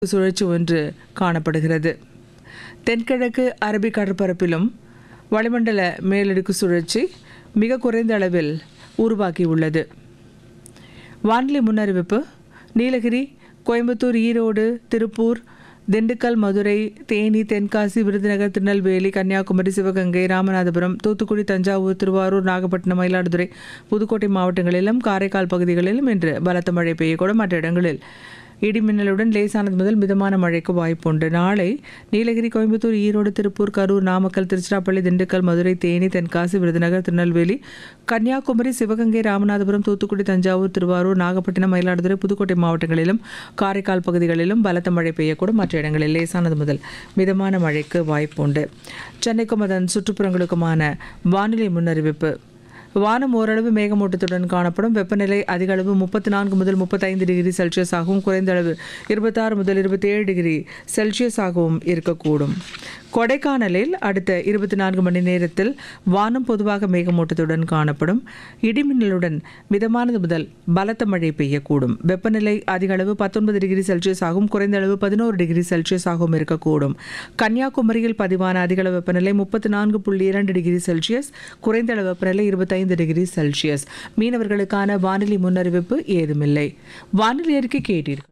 சுழற்சி ஒன்று காணப்படுகிறது தென்கிழக்கு அரபிக் கடற்பரப்பிலும் வளிமண்டல மேலடுக்கு சுழற்சி மிக குறைந்த அளவில் உருவாகியுள்ளது வானிலை முன்னறிவிப்பு நீலகிரி கோயம்புத்தூர் ஈரோடு திருப்பூர் திண்டுக்கல் மதுரை தேனி தென்காசி விருதுநகர் திருநெல்வேலி கன்னியாகுமரி சிவகங்கை ராமநாதபுரம் தூத்துக்குடி தஞ்சாவூர் திருவாரூர் நாகப்பட்டினம் மயிலாடுதுறை புதுக்கோட்டை மாவட்டங்களிலும் காரைக்கால் பகுதிகளிலும் இன்று பலத்த மழை பெய்யக்கூடும் மற்ற இடங்களில் இடிமின்னலுடன் லேசானது முதல் மிதமான மழைக்கு வாய்ப்புண்டு நாளை நீலகிரி கோயம்புத்தூர் ஈரோடு திருப்பூர் கரூர் நாமக்கல் திருச்சிராப்பள்ளி திண்டுக்கல் மதுரை தேனி தென்காசி விருதுநகர் திருநெல்வேலி கன்னியாகுமரி சிவகங்கை ராமநாதபுரம் தூத்துக்குடி தஞ்சாவூர் திருவாரூர் நாகப்பட்டினம் மயிலாடுதுறை புதுக்கோட்டை மாவட்டங்களிலும் காரைக்கால் பகுதிகளிலும் பலத்த மழை பெய்யக்கூடும் மற்ற இடங்களில் லேசானது முதல் மிதமான மழைக்கு வாய்ப்புண்டு சென்னைக்கும் அதன் சுற்றுப்புறங்களுக்குமான வானிலை முன்னறிவிப்பு வானம் ஓரளவு மேகமூட்டத்துடன் காணப்படும் வெப்பநிலை அதிக அளவு முப்பத்தி நான்கு முதல் முப்பத்தைந்து டிகிரி செல்சியஸ் ஆகவும் குறைந்த அளவு இருபத்தாறு முதல் இருபத்தேழு டிகிரி செல்சியஸ் ஆகவும் இருக்கக்கூடும் கொடைக்கானலில் அடுத்த இருபத்தி நான்கு மணி நேரத்தில் வானம் பொதுவாக மேகமூட்டத்துடன் காணப்படும் இடிமின்னலுடன் மிதமானது முதல் பலத்த மழை பெய்யக்கூடும் வெப்பநிலை அதிக அளவு பத்தொன்பது டிகிரி செல்சியஸ் ஆகவும் குறைந்த அளவு பதினோரு டிகிரி செல்சியஸ் ஆகவும் இருக்கக்கூடும் கன்னியாகுமரியில் பதிவான அதிக அளவு வெப்பநிலை முப்பத்தி நான்கு புள்ளி இரண்டு டிகிரி செல்சியஸ் குறைந்த அளவு வெப்பநிலை இருபத்தைந்து டிகிரி செல்சியஸ் மீனவர்களுக்கான வானிலை முன்னறிவிப்பு ஏதுமில்லை வானிலை அறிக்கை கேட்டீர்கள்